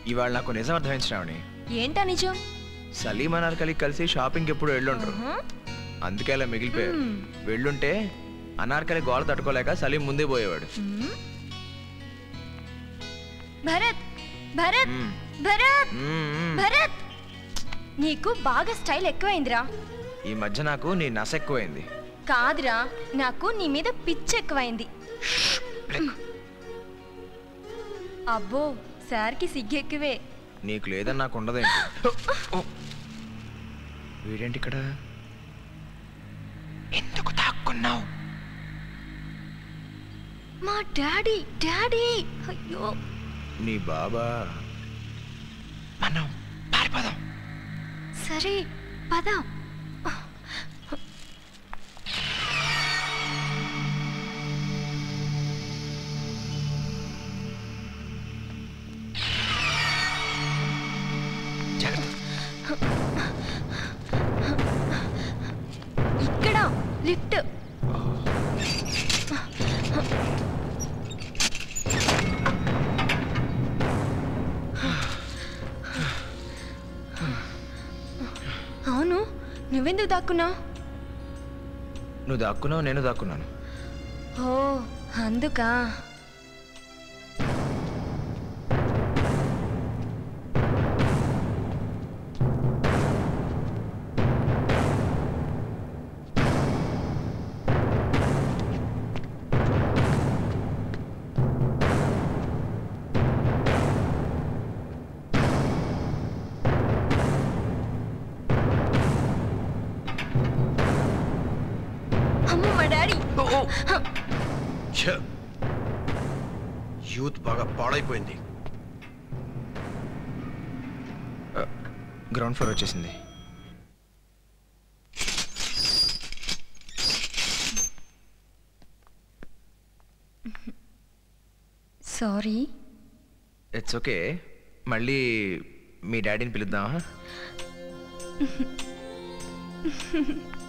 ఇవాళ నాకు నిజం అర్థమైంది శ్రావణి ఏంటా నిజం సలీం అనార్కలి కలిసి షాపింగ్ ఎప్పుడు వెళ్ళుంటారు ఆహా. అందుకే అలా మిగిలిపోయారు మ్మ్. వెళ్ళుంటే అనార్కలి గోల తట్టుకోలేక సలీం ముందే పోయేవాడు మ్మ్. భరత్ భరత్ మ్మ్. భరత్ మ్మ్, మ్మ్. భరత్ నీకు బాగా స్టైల్ ఎక్కువైందిరా ఈ మధ్య నాకు నీ నస ఎక్కువైంది కాదురా నాకు నీ మీద పిచ్చి ఎక్కువైంది అబ్బో సార్కి సిగ్గెక్కువే నీకు లేదని నాకు ఉండదేంటి ఓ. వీడేంటి ఇక్కడ ఎందుకు దాక్కున్నావు మా డాడీ డాడీ అయ్యో నీ బాబా మనం పారిపోదాం సరే పద జాగ్రత్త ఇక్కడ లిఫ్ట్ అవును నువ్వెందుకు దాక్కున్నావు నువ్వు దాక్కున్నావు నేను దాక్కున్నాను ఓ అందుకా అమ్మ మా డాడీ ఛ! యూత్ బాగా పాడైపోయింది గ్రౌండ్ ఫ్లోర్ వచ్చేసింది సారీ ఇట్స్ ఓకే మళ్ళీ మీ డాడీని పిలుద్దామా